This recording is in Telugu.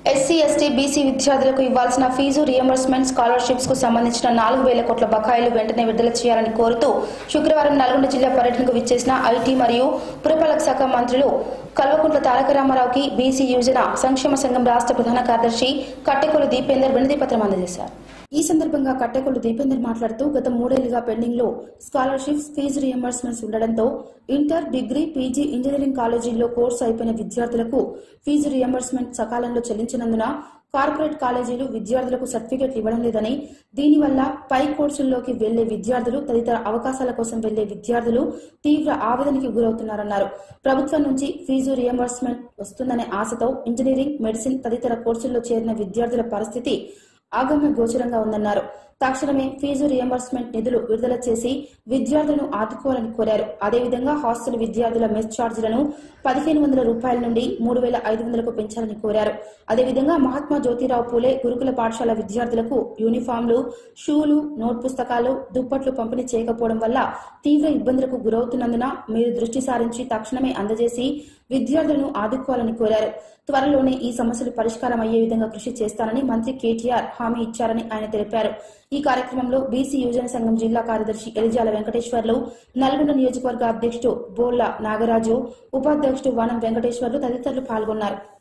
ఎస్సీ ఎస్టీ బీసీ విద్యార్థులకు ఇవ్వాల్సిన ఫీజు రియంబర్స్మెంట్ స్కాలర్షిప్స్ కు సంబంధించిన నాలుగు వేల కోట్ల బకాయిలు వెంటనే విడుదల చేయాలని కోరుతూ శుక్రవారం నల్గొండ జిల్లా పర్యటనకు విచ్చేసిన ఐటీ మరియు పురపాలక శాఖ మంత్రులు కల్వకుంట్ల తారక రామారావుకి బీసీ యువజన సంక్షేమ సంఘం రాష్ట్ర ప్రధాన కార్యదర్శి కట్టెకొలు దీపేందర్ వినతి పత్రం అందజేశారు ఈ సందర్భంగా కట్టెకొల్లు దీపేందర్ మాట్లాడుతూ గత మూడేళ్లుగా పెండింగ్ లో స్కాలర్షిప్స్ ఫీజు రియంబర్స్మెంట్స్ ఉండడంతో ఇంటర్ డిగ్రీ పీజీ ఇంజనీరింగ్ కాలేజీల్లో కోర్సు అయిపోయిన విద్యార్థులకు ఫీజు రియంబర్స్మెంట్ సకాలంలో చెల్లించినందున కార్పొరేట్ కాలేజీలు విద్యార్థులకు సర్టిఫికెట్లు ఇవ్వడం లేదని దీనివల్ల పై కోర్సుల్లోకి వెళ్లే విద్యార్థులు తదితర అవకాశాల కోసం వెళ్లే విద్యార్థులు తీవ్ర ఆవేదనకి గురవుతున్నారన్నారు ప్రభుత్వం నుంచి ఫీజు రియంబర్స్మెంట్ వస్తుందనే ఆశతో ఇంజనీరింగ్ మెడిసిన్ తదితర కోర్సుల్లో చేరిన విద్యార్థుల పరిస్థితి ఆగమ్య గోచరంగా ఉందన్నారు తక్షణమే ఫీజు రియంబర్స్మెంట్ నిధులు విడుదల చేసి విద్యార్థులను ఆదుకోవాలని కోరారు అదేవిధంగా హాస్టల్ విద్యార్థుల మెస్ ఛార్జీలను పదిహేను వందల రూపాయల నుండి మూడు వేల ఐదు వందలకు పెంచాలని కోరారు అదేవిధంగా మహాత్మా జ్యోతిరావు పూలే గురుకుల పాఠశాల విద్యార్థులకు యూనిఫామ్లు షూలు నోట్ పుస్తకాలు దుప్పట్లు పంపిణీ చేయకపోవడం వల్ల తీవ్ర ఇబ్బందులకు గురవుతున్నందున మీరు దృష్టి సారించి తక్షణమే అందజేసి విద్యార్థులను ఆదుకోవాలని కోరారు త్వరలోనే ఈ సమస్యలు పరిష్కారం అయ్యే విధంగా కృషి చేస్తానని మంత్రి కేటీఆర్ హామీ ఇచ్చారని ఆయన తెలిపారు ఈ కార్యక్రమంలో బీసీ యువజన సంఘం జిల్లా కార్యదర్శి ఎలిజాల వెంకటేశ్వర్లు నల్గొండ నియోజకవర్గ అధ్యక్షుడు బోర్ల నాగరాజు ఉపాధ్యక్షుడు వనం వెంకటేశ్వర్లు తదితరులు పాల్గొన్నారు